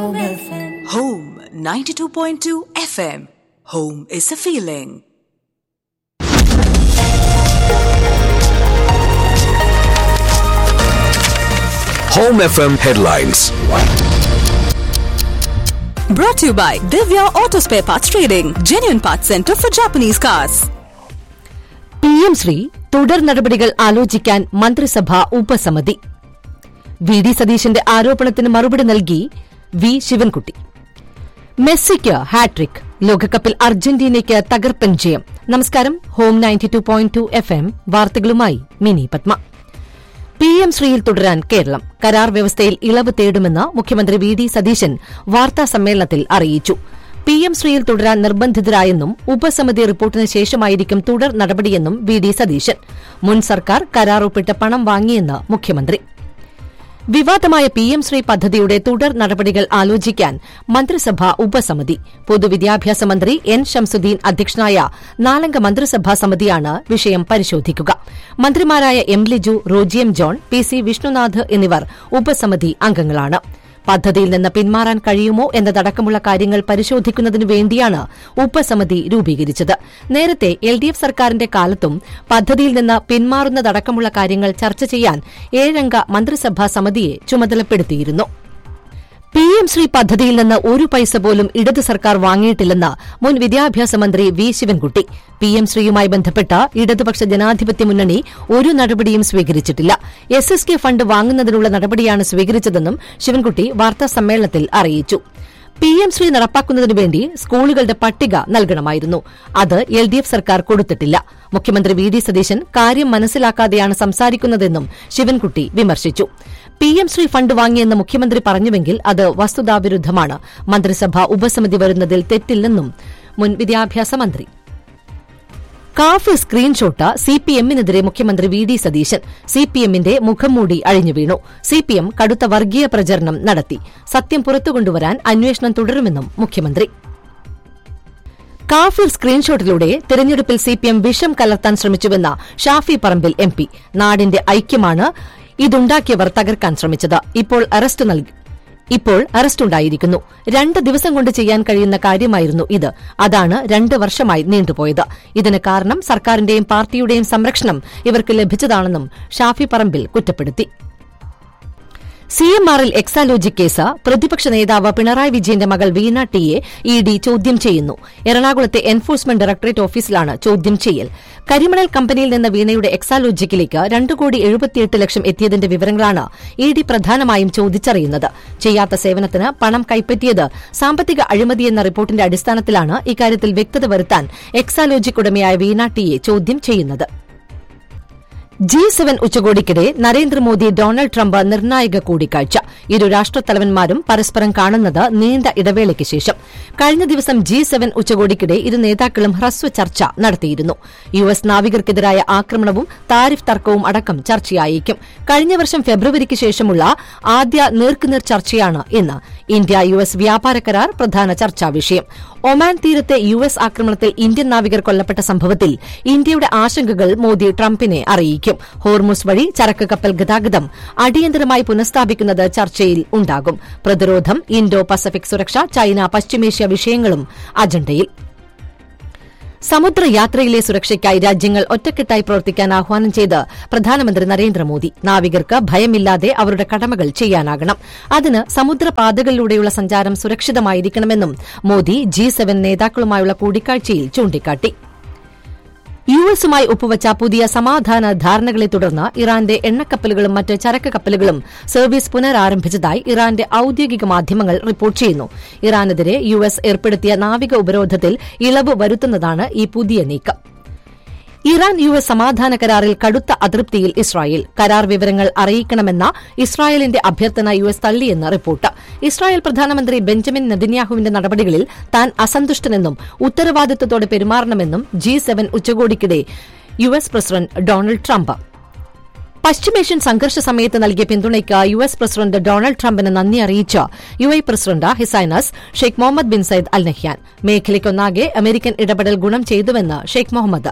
Home FM. Home 92.2 FM. Home is a feeling. Home FM headlines. Brought to you by Divya Auto Spare Parts Trading, genuine parts center for Japanese cars. P M Shri തുടർ നടപടികൾ ആലോചിക്കാൻ മന്ത്രിസഭാ ഉപസമിതി V D സതീശന്റെ ആരോപണത്തിന് മറുപടി നൽകി V Sivankutty മെസ്സിക്ക് ഹാട്രിക് ലോകകപ്പിൽ അർജന്റീനയ്ക്ക് തകർപ്പൻ ജയം നമസ്കാരം home ninety two point two F M വാർത്തകളുമായി മിനി പത്മ പി എം ശ്രീയിൽ തുടരാൻ കേരളം കരാർ വ്യവസ്ഥയിൽ ഇളവ് തേടുമെന്ന് മുഖ്യമന്ത്രി വി ഡി സതീശൻ വാർത്താ സമ്മേളനത്തിൽ അറിയിച്ചു പി എം ശ്രീയിൽ തുടരാൻ നിർബന്ധിതരായെന്നും ഉപസമിതി റിപ്പോർട്ടിന് ശേഷമായിരിക്കും തുടർ നടപടിയെന്നും വി ഡി സതീശൻ മുൻ സർക്കാർ കരാർ ഒപ്പിട്ട് പണം വാങ്ങിയെന്ന് മുഖ്യമന്ത്രി വിവാദമായ പി എം ശ്രീ പദ്ധതിയുടെ തുടർ നടപടികൾ ആലോചിക്കാൻ മന്ത്രിസഭാ ഉപസമിതി പൊതുവിദ്യാഭ്യാസ മന്ത്രി എൻ ഷംസുദ്ദീൻ അധ്യക്ഷനായ നാലംഗ മന്ത്രിസഭാ സമിതിയാണ് വിഷയം പരിശോധിക്കുക മന്ത്രിമാരായ എം ലിജു റോജിയം ജോൺ പി സി വിഷ്ണുനാഥ് എന്നിവർ ഉപസമിതി അംഗങ്ങളാണ് പദ്ധതിയിൽ നിന്ന് പിന്മാറാൻ കഴിയുമോ എന്നതടക്കമുള്ള കാര്യങ്ങൾ പരിശോധിക്കുന്നതിനു വേണ്ടിയാണ് ഉപസമിതി രൂപീകരിച്ചത് നേരത്തെ എൽ ഡി എഫ് സർക്കാരിന്റെ കാലത്തും പദ്ധതിയിൽ നിന്ന് പിന്മാറുന്നതടക്കമുള്ള കാര്യങ്ങൾ ചർച്ച ചെയ്യാൻ ഏഴംഗ മന്ത്രിസഭാ സമിതിയെ ചുമതലപ്പെടുത്തിയിരുന്നു പി എം ശ്രീ പദ്ധതിയിൽ നിന്ന് ഒരു പൈസ പോലും ഇടത് സർക്കാർ വാങ്ങിയിട്ടില്ലെന്ന് മുൻ വിദ്യാഭ്യാസ മന്ത്രി വി ശിവൻകുട്ടി പി എം ശ്രീയുമായി ബന്ധപ്പെട്ട ഇടതുപക്ഷ ജനാധിപത്യ മുന്നണി ഒരു നടപടിയും സ്വീകരിച്ചിട്ടില്ല എസ് എസ് കെ ഫണ്ട് വാങ്ങുന്നതിനുള്ള നടപടിയാണ് സ്വീകരിച്ചതെന്നും ശിവൻകുട്ടി വാർത്താ സമ്മേളനത്തിൽ അറിയിച്ചു പി എം ശ്രീ നടപ്പാക്കുന്നതിനു വേണ്ടി സ്കൂളുകളുടെ പട്ടിക നൽകണമായിരുന്നു അത് എൽ ഡി എഫ് സർക്കാർ കൊടുത്തിട്ടില്ല മുഖ്യമന്ത്രി വി ഡി സതീശൻ കാര്യം മനസ്സിലാക്കാതെയാണ് സംസാരിക്കുന്നതെന്നും ശിവൻകുട്ടി വിമർശിച്ചു പി എം ശ്രീ ഫണ്ട് വാങ്ങിയെന്ന് മുഖ്യമന്ത്രി പറഞ്ഞുവെങ്കിൽ അത് വസ്തുതാവിരുദ്ധമാണ് മന്ത്രിസഭാ ഉപസമിതി വരുന്നതിൽ തെറ്റില്ലെന്നും മുൻ വിദ്യാഭ്യാസ മന്ത്രി കാഫ് സ്ക്രീൻഷോട്ട് സി പി എമ്മിനെതിരെ മുഖ്യമന്ത്രി V D Satheesan C P എമ്മിന്റെ മുഖംമൂടി അഴിഞ്ഞു വീണു സി പി എം കടുത്ത വർഗീയ പ്രചരണം നടത്തി സത്യം പുറത്തുകൊണ്ടുവരാൻ അന്വേഷണം തുടരുമെന്നും മുഖ്യമന്ത്രി കാഫിർ സ്ക്രീൻഷോട്ടിലൂടെ തെരഞ്ഞെടുപ്പിൽ സി പി എം വിഷം കലർത്താൻ ശ്രമിച്ചുവെന്ന ഷാഫി പറമ്പിൽ എം പി നാടിന്റെ ഐക്യമാണ് ഇതുണ്ടാക്കിയവർ തകർക്കാൻ ശ്രമിച്ചത് ഇപ്പോൾ അറസ്റ്റ് നൽകി ഇപ്പോൾ അറസ്റ്റുണ്ടായിരിക്കുന്നു രണ്ട് ദിവസം കൊണ്ട് ചെയ്യാൻ കഴിയുന്ന കാര്യമായിരുന്നു ഇത് അതാണ് രണ്ട് വർഷമായി നീണ്ടുപോയത് ഇതിന് കാരണം സർക്കാരിന്റെയും പാർട്ടിയുടെയും സംരക്ഷണം ഇവർക്ക് ലഭിച്ചതാണെന്നും ഷാഫി പറമ്പിൽ കുറ്റപ്പെടുത്തി സി എം ആറിൽ എക്സാലോജി കേസ് പ്രതിപക്ഷ നേതാവ് പിണറായി വിജയന്റെ മകൾ വീണ ടിയെ ഇ ഡി ചോദ്യം ചെയ്യുന്നു എറണാകുളത്തെ എൻഫോഴ്സ്മെന്റ് ഡയറക്ടറേറ്റ് ഓഫീസിലാണ് ചോദ്യം ചെയ്യൽ കരിമണൽ കമ്പനിയിൽ നിന്ന് വീണയുടെ എക്സാലോജിക്കിലേക്ക് രണ്ട് കോടി എഴുപത്തിയെട്ട് ലക്ഷം എത്തിയതിന്റെ വിവരങ്ങളാണ് ഇ ഡി പ്രധാനമായും ചോദിച്ചറിയുന്നത് ചെയ്യാത്ത സേവനത്തിന് പണം കൈപ്പറ്റിയത് സാമ്പത്തിക അഴിമതിയെന്ന റിപ്പോർട്ടിന്റെ അടിസ്ഥാനത്തിലാണ് ഇക്കാര്യത്തിൽ വ്യക്തത വരുത്താൻ എക്സാലോജിക് ഉടമയായ വീണ ടിയെ ചോദ്യം ചെയ്യുന്നത് G seven ഉച്ചകോടിക്കിടെ Narendra Modi Donald Trump നിർണായക കൂടിക്കാഴ്ച ഇരു രാഷ്ട്രത്തലവന്മാരും പരസ്പരം കാണുന്നത് നീണ്ട ഇടവേളയ്ക്ക് ശേഷം കഴിഞ്ഞ ദിവസം ജി സെവൻ ഉച്ചകോടിക്കിടെ ഇരു നേതാക്കളും ഹ്രസ്വ ചർച്ച നടത്തിയിരുന്നു യു എസ് നാവികർക്കെതിരായ ആക്രമണവും താരിഫ് തർക്കവും അടക്കം ചർച്ചയായേക്കും കഴിഞ്ഞ വർഷം ഫെബ്രുവരിക്ക് ശേഷമുള്ള ആദ്യ നേർക്കുനേർ ചർച്ചയാണ് ഇന്ന് ഇന്ത്യ യു എസ് വ്യാപാര കരാർ പ്രധാന ചർച്ചാ വിഷയം ഒമാൻ തീരത്തെ യു എസ് ആക്രമണത്തിൽ ഇന്ത്യൻ നാവികർ കൊല്ലപ്പെട്ട സംഭവത്തിൽ ഇന്ത്യയുടെ ആശങ്കകൾ മോദി ട്രംപിനെ അറിയിക്കും ഹോർമുസ് വഴി ചരക്ക് കപ്പൽ ഗതാഗതം അടിയന്തരമായി പുനഃസ്ഥാപിക്കുന്നത് ചർച്ചയിൽ ഉണ്ടാകും പ്രതിരോധം ഇൻഡോ പസഫിക് സുരക്ഷ ചൈന പശ്ചിമേഷ്യ വിഷയങ്ങളും അജണ്ടയിൽ സമുദ്രയാത്രയിലെ സുരക്ഷയ്ക്കായി രാജ്യങ്ങൾ ഒറ്റക്കെട്ടായി പ്രവർത്തിക്കാൻ ആഹ്വാനം ചെയ്ത് പ്രധാനമന്ത്രി നരേന്ദ്രമോദി നാവികർക്ക് ഭയമില്ലാതെ അവരുടെ കടമകൾ ചെയ്യാനാകണം അതിന് സമുദ്രപാതകളിലൂടെയുള്ള സഞ്ചാരം സുരക്ഷിതമായിരിക്കണമെന്നും മോദി ജി സെവൻ നേതാക്കളുമായുള്ള കൂടിക്കാഴ്ചയിൽ ചൂണ്ടിക്കാട്ടി യു എസുമായി ഒപ്പുവച്ച പുതിയ സമാധാന ധാരണകളെ തുടർന്ന് ഇറാന്റെ എണ്ണക്കപ്പലുകളും മറ്റ് ചരക്ക് കപ്പലുകളും സർവീസ് പുനരാരംഭിച്ചതായി ഇറാന്റെ ഔദ്യോഗിക മാധ്യമങ്ങൾ റിപ്പോർട്ട് ചെയ്യുന്നു ഇറാനെതിരെ യു എസ് ഏർപ്പെടുത്തിയ നാവിക ഉപരോധത്തിൽ ഇളവ് വരുത്തുന്നതാണ് ഈ പുതിയ നീക്കം ഇറാൻ യു എസ് സമാധാന കരാറിൽ കടുത്ത അതൃപ്തിയിൽ ഇസ്രായേൽ കരാർ വിവരങ്ങൾ അറിയിക്കണമെന്ന ഇസ്രായേലിന്റെ അഭ്യർത്ഥന യു എസ് തള്ളിയെന്ന് റിപ്പോർട്ട് ഇസ്രായേൽ പ്രധാനമന്ത്രി ബെഞ്ചമിൻ നെതന്യാഹുവിന്റെ നടപടികളിൽ താൻ അസന്തുഷ്ടനെന്നും ഉത്തരവാദിത്തത്തോടെ പെരുമാറണമെന്നും ജി സെവൻ ഉച്ചകോടിക്കിടെ U S president Donald Trump പശ്ചിമേഷ്യൻ സംഘർഷ സമയത്ത് നൽകിയ പിന്തുണയ്ക്ക് യു എസ് പ്രസിഡന്റ് ഡൊണാൾഡ് ട്രംപിന് നന്ദി അറിയിച്ച U A president his highness Sheikh Mohamed bin Zayed Al Nahyan മേഖലയ്ക്കൊന്നാകെ അമേരിക്കൻ ഇടപെടൽ ഗുണം ചെയ്തുവെന്ന് ഷെയ്ഖ് മുഹമ്മദ്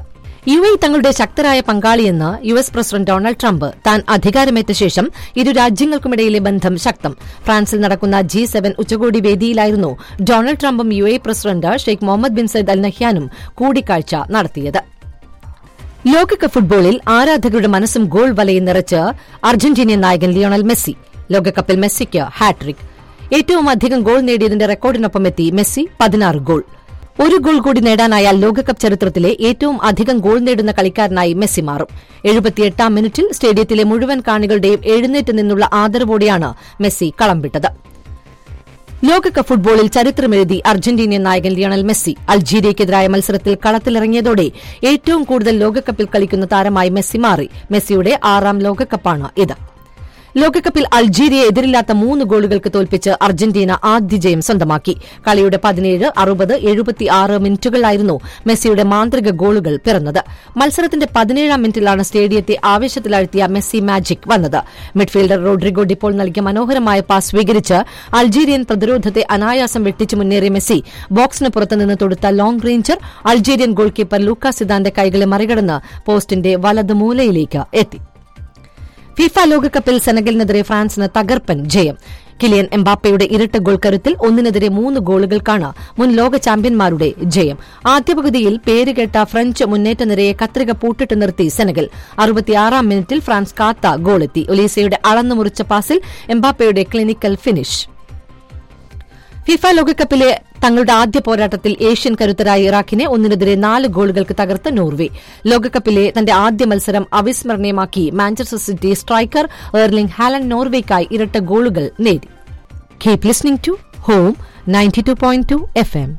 യു എ തങ്ങളുടെ ശക്തരായ പങ്കാളിയെന്ന് U S president Donald Trump താൻ അധികാരമേറ്റ ശേഷം ഇരു രാജ്യങ്ങൾക്കുമിടയിലെ ബന്ധം ശക്തം ഫ്രാൻസിൽ നടക്കുന്ന ജി സെവൻ ഉച്ചകോടി വേദിയിലായിരുന്നു ഡൊണാൾഡ് ട്രംപും U A president Sheikh Mohamed bin Zayed Al നഹ്യാനും കൂടിക്കാഴ്ച നടത്തിയത് ലോകകപ്പ് ഫുട്ബോളിൽ ആരാധകരുടെ മനസ്സും ഗോൾ വലയും നിറച്ച് അർജന്റീനിയൻ നായകൻ ലിയോണൽ മെസ്സി ലോകകപ്പിൽ മെസ്സിക്ക് ഹാട്രിക് ഏറ്റവും അധികം ഗോൾ നേടിയതിന്റെ റെക്കോർഡിനൊപ്പം എത്തി മെസ്സി പതിനാറ് ഗോൾ ഒരു ഗോൾ കൂടി നേടാനായാൽ ലോകകപ്പ് ചരിത്രത്തിലെ ഏറ്റവും അധികം ഗോൾ നേടുന്ന കളിക്കാരനായി മെസ്സി മാറും എഴുപത്തിയെട്ടാം മിനിറ്റിൽ സ്റ്റേഡിയത്തിലെ മുഴുവൻ കാണികളുടെയും എഴുന്നേറ്റ് നിന്നുള്ള ആദരവോടെയാണ് മെസ്സി കളം വിട്ടത് ലോകകപ്പ് ഫുട്ബോളിൽ ചരിത്രമെഴുതി അർജന്റീനിയൻ നായകൻ ലിയണൽ മെസ്സി അൾജീരിയയ്ക്കെതിരായ മത്സരത്തിൽ കളത്തിലിറങ്ങിയതോടെ ഏറ്റവും കൂടുതൽ ലോകകപ്പിൽ കളിക്കുന്ന താരമായി മെസ്സി മാറി മെസ്സിയുടെ ആറാം ലോകകപ്പാണ് ഇത് ലോകകപ്പിൽ അൾജീരിയയെ എതിരില്ലാത്ത മൂന്ന് ഗോളുകൾക്ക് തോൽപ്പിച്ച് അർജന്റീന ആദ്യ ജയം സ്വന്തമാക്കി കളിയുടെ പതിനേഴ് അറുപത് എഴുപത്തിയാറ് മിനിറ്റുകളിലായിരുന്നു മെസ്സിയുടെ മാന്ത്രിക ഗോളുകൾ പിറന്നത് മത്സരത്തിന്റെ പതിനേഴാം മിനിറ്റിലാണ് സ്റ്റേഡിയത്തെ ആവേശത്തിലാഴ്ത്തിയ മെസ്സി മാജിക് വന്നത് മിഡ്ഫീൽഡർ റോഡ്രിഗോ ഡിപ്പോൾ നൽകിയ മനോഹരമായ പാസ് സ്വീകരിച്ച് അൾജീരിയൻ പ്രതിരോധത്തെ അനായാസം വെട്ടിച്ചു മുന്നേറിയ മെസ്സി ബോക്സിന് പുറത്തുനിന്ന് തൊടുത്ത long ranger Algerian goal keeper Luca സിദാന്റെ കൈകളെ മറികടന്ന് പോസ്റ്റിന്റെ വലത് മൂലയിലേക്ക് എത്തി ഫിഫ ലോകകപ്പിൽ സെനഗലിനെതിരെ ഫ്രാൻസിന് തകർപ്പൻ ജയം കിലിയൻ എംബാപ്പയുടെ ഇരട്ട ഗോൾ കരുത്തിൽ ഒന്നിനെതിരെ മൂന്ന് ഗോളുകൾക്കാണ് മുൻ ലോക ചാമ്പ്യന്മാരുടെ ജയം ആദ്യ പകുതിയിൽ പേരുകേട്ട ഫ്രഞ്ച് മുന്നേറ്റ നിരയെ കത്രിക പൂട്ടിട്ട് നിർത്തി സെനഗൽ അറുപത്തിയാറാം മിനിറ്റിൽ ഫ്രാൻസ് കാത്ത ഗോളെത്തി ഒലീസയുടെ അളന്നുമുറിച്ച പാസിൽ എംബാപ്പയുടെ ക്ലിനിക്കൽ ഫിനിഷ് ഫിഫ ലോകകപ്പിലെ തങ്ങളുടെ ആദ്യ പോരാട്ടത്തിൽ ഏഷ്യൻ കരുത്തരായ ഇറാഖിനെ ഒന്നിനെതിരെ നാല് ഗോളുകൾക്ക് തകർത്ത് നോർവെ ലോകകപ്പിലെ തന്റെ ആദ്യ മത്സരം അവിസ്മരണീയമാക്കി Manchester City striker Erling Haaland നോർവേക്കായി ഇരട്ട ഗോളുകൾ നേടി keep listening to home ninety two point two F M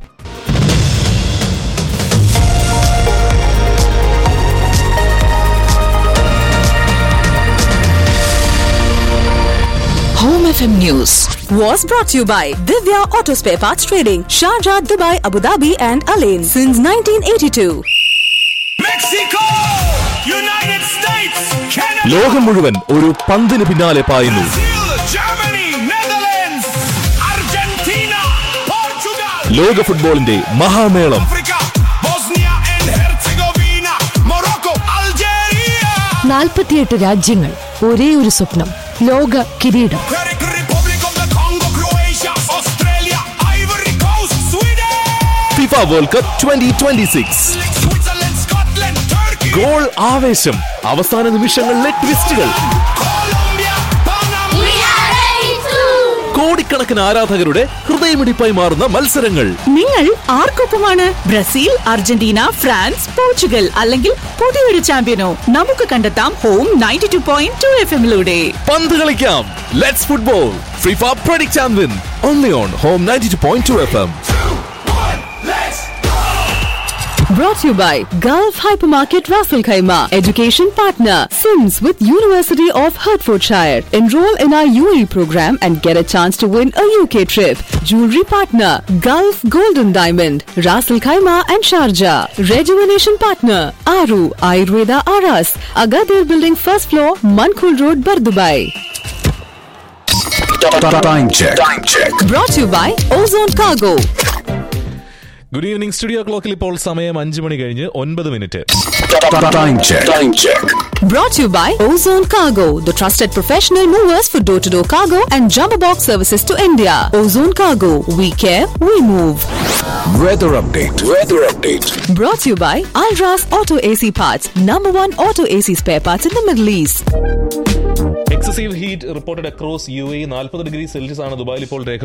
Home FM News was brought to you by Divya Auto Spare Parts Trading, Sharjah, Dubai, Abu Dhabi, and Alain since 1982. Mexico United States Canada ലോകം മുഴുവൻ ഒരു പന്തിന് പിന്നാലെ പായുന്നു Brazil Germany Netherlands Argentina Portugal ലോക ഫുട്ബോളിന്റെ മഹാമേളം Africa Bosnia and Herzegovina Morocco Algeria നാൽപ്പത്തിയെട്ട് രാജ്യങ്ങൾ ഒരേ ഒരു സ്വപ്നം ലോക കിരീടം Czech Republic of the Congo Croatia Australia Ivory Coast Sweden FIFA world cup twenty twenty six Switzerland Scotland Turkey ഗോൾ ആവേശം അവസാന നിമിഷങ്ങളിലെ ട്വിസ്റ്റുകൾ Colombia Panama കോടിക്കണക്കിന് ആരാധകരുടെ ഹൃദയമിടിപ്പായി മാറുന്ന മത്സരങ്ങൾ നിങ്ങൾ ആർക്കൊപ്പമാണ് ബ്രസീൽ അർജന്റീന ഫ്രാൻസ് പോർച്ചുഗൽ അല്ലെങ്കിൽ പുതിയൊരു ചാമ്പ്യനോ നമുക്ക് കണ്ടെത്താം home ninety two point two F എമ്മിലൂടെ പന്ത് കളിക്കാം let's football FIFA predict and win only on home ninety two point two F M Brought to you by Gulf Hypermarket Raffle Khaima, education partner, Sims with University of Hertfordshire. Enroll in our UAE program and get a chance to win a UK trip. Jewelry partner, Gulf Golden Diamond, Raffle Khaima and Sharjah. Rejuvenation partner, Aru Ayurveda Aras, Agadir Building first floor, Mankul Road, Bardubai. Time check. Time check. Brought to you by Ozone Cargo. Good evening studio ക്ലോക്കിൽ ഇപ്പോൾ സമയം അഞ്ച് മണി കഴിഞ്ഞ് ഒൻപത് minute Time check. Time check. Brought to you by Ozone Cargo, the trusted professional movers for door to door cargo and jumbo box services to India. Ozone Cargo, we care, we move. Weather update. Weather update. Brought to you by Alras Auto AC Parts, number one auto AC spare parts in the Middle East. Excessive heat reported across U A നാൽപ്പത് degree Celsius ആണ് ദുബായിൽ ഇപ്പോൾ രേഖ